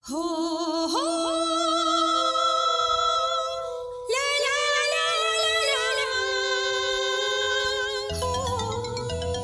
ho ho la la la la la la ho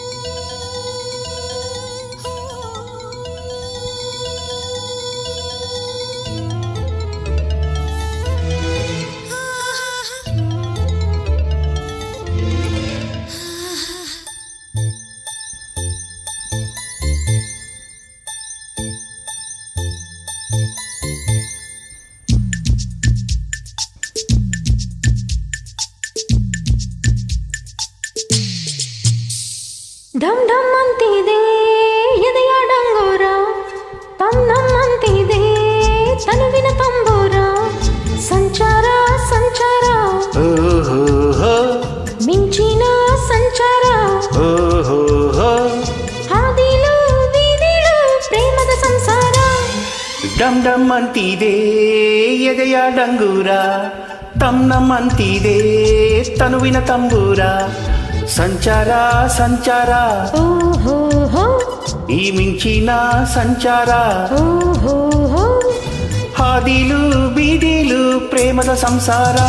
ಢಮ್ ಢಮ್ ಅಂತಿದೆ ಎದೆಯ ಡಂಗೋರ ತಮ್ ನಮ್ ಅಂತಿದೆ ತನುವಿನ ತಂಬೂರ ಸಂಚಾರ ಸಂಚಾರ ಓಹೋ ಮಿಂಚಿನ ಸಂಚಾರ ಓಹೋ ಹಾದಿಲು ಬೀದಿಲು ಪ್ರೇಮದ ಸಂಸಾರ ಡಮ್ ಡಮ್ ಅಂತಿದೆ ಎದೆಯ ಡಂಗೂರ ತಮ್ ನಮ್ ಅಂತಿದೆ ತನುವಿನ ತಂಬೂರ ಸಂಚಾರ ಸಂಚಾರ ಓಹೋ ಹೋ ಈ ಮಿಂಚಿನ ಸಂಚಾರ ಓಹೋ ಹೋ ಹಾದಿಲು ಬೀದಿಲು ಪ್ರೇಮದ ಸಂಸಾರ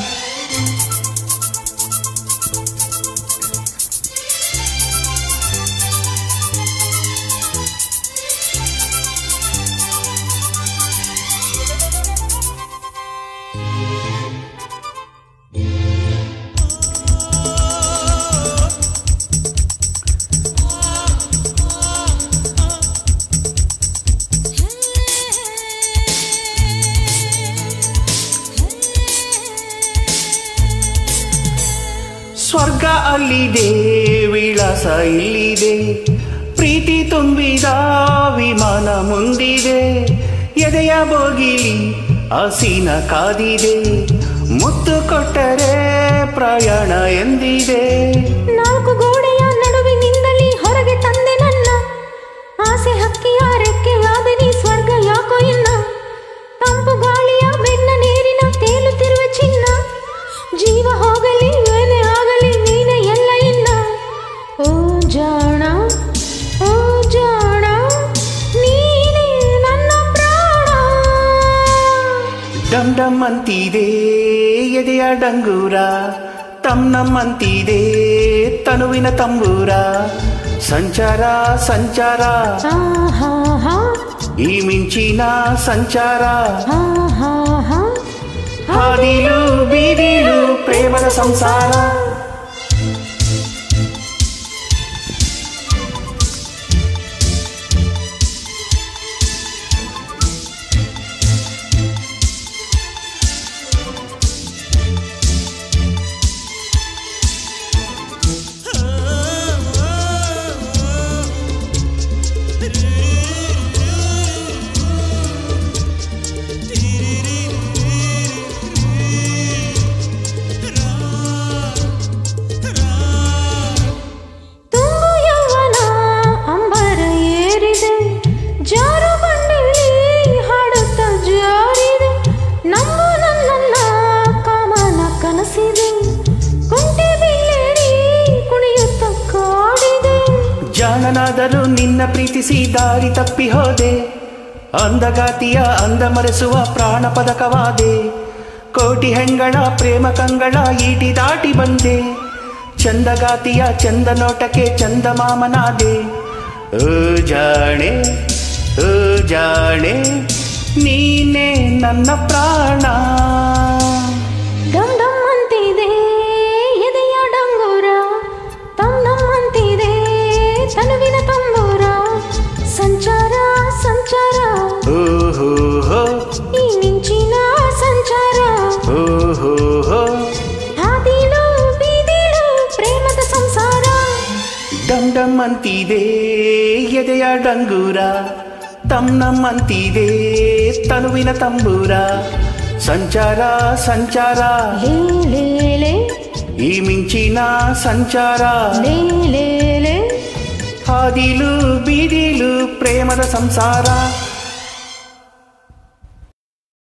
ಸ್ವರ್ಗ ಅಲ್ಲಿದೆ ವಿಳಾಸ ಇಲ್ಲಿದೆ ಪ್ರೀತಿ ತುಂಬಿದ ವಿಮಾನ ಮುಂದಿದೆ ಎದೆಯ ಬೋಗಿಲಿ ಹಸಿನ ಕಾದಿದೆ ಮುತ್ತು ಕೊಟ್ಟರೆ ಪ್ರಯಾಣ ಎಂದಿದೆ ನಾಲ್ಕು ಗೋಡೆಯ ನಡುವಿನಿಂದಲೇ ಹೊರಗೆ ತಂದೆ ನನ್ನ ಆಸೆ ಹಕ್ಕಿಯ ರೆಕ್ಕೆಯಾದ ನೀ ಸ್ವರ್ಗ ಯಾಕೋ ಇನ್ನ ತಂಪು ಗಾಳಿಯ ಬೆನ್ನ ನೀರಿನ ತೇಲುತ್ತಿರುವ ಚಿನ್ನ ಜೀವ ಹೋಗಲಿ ಏನೇ ಆಗಲಿ ನೀನೆ ಎಲ್ಲ ಇನ್ನ ಓ ಜಾಣ ಓ ಜಾಣ ನೀನೇ ನನ್ನ ಪ್ರಾಣ ಡಮ್ ಡಮ್ ಅಂತಿದೆ ಎದೆಯ ಡಂಗೂರ ತಮ್ ನಮ್ ಅಂತಿದೆ ತನುವಿನ ತಂಬೂರ ಸಂಚಾರ ಸಂಚಾರ ಆಹಾ ಹಾ ಈ ಮಿಂಚಿನ ಸಂಚಾರ ಆಹಾ ಹಾ ಹಾದಿಲು ಬೀದಿಲು ಪ್ರೇಮದ ಸಂಸಾರ ತುಂಬು ಯೌವನ ಅಂಬರ ಏರಿದೆ ಜಾರು ಬಂಡೆಲಿ ಹಾಡುತ್ತ ಜಾರಿದೆ ನಂಬು ನನ್ನನ್ನ ಕಾಮನ ಕನಸಿದೆ ಕುಂಟೆ ಬಿಲ್ಲೇರಿ ಕುಣಿಯುತ್ತ ಕಾಡಿದೆ ಜಾಣನಾದರೂ ನಿನ್ನ ಪ್ರೀತಿಸಿ ದಾರಿ ತಪ್ಪಿ ಹೋದೆ ಅಂದಗಾತಿಯ ಅಂದ ಮರೆಸುವ ಪ್ರಾಣ ಪದಕವಾದೆ ಕೋಟಿ ಹೆಂಗಳ ಪ್ರೇಮ ಕಂಗಳ ಈಟಿ ದಾಟಿ ಬಂದೆ ಚಂದಗಾತಿಯ ಚಂದ ನೋಟಕ್ಕೆ ಚಂದ ಮಾಮನಾದೆ ಓ ಜಾಣೆ ಓ ಜಾಣೆ ನೀನೇ ನನ್ನ ಪ್ರಾಣ ಡಮ್ ಡಮ್ ಅಂತಿದೆ ಎದೆಯ ಡಂಗೂರ ತಮ್ ನಮ್ ಅಂತಿದೆ ತನುವಿನ ತಂಬೂರ ಸಂಚಾರ ಸಂಚಾರ ಓಹೋ ಹೋ ಈ ಮಿಂಚಿನ ಸಂಚಾರ ಓಹೋ ಹೋ ಹಾದಿಲು ಬೀದಿಲು ಪ್ರೇಮದ ಸಂಸಾರ ಡಮ್ ಡಮ್ ಅಂತಿದೆ ಎದೆಯ ಡಂಗೂರ ತಮ್ ನಮ್ ಅಂತಿದೆ ತನುವಿನ ತಂಬೂರ ಸಂಚಾರ ಸಂಚಾರ ಲೇ ಲೇ ಲೇ ಈ ಮಿಂಚಿನ ಸಂಚಾರ ಲೇ ಲೇ ಲೇ ಹಾದಿಲು ಬೀದಿಲು ಪ್ರೇಮದ ಸಂಸಾರ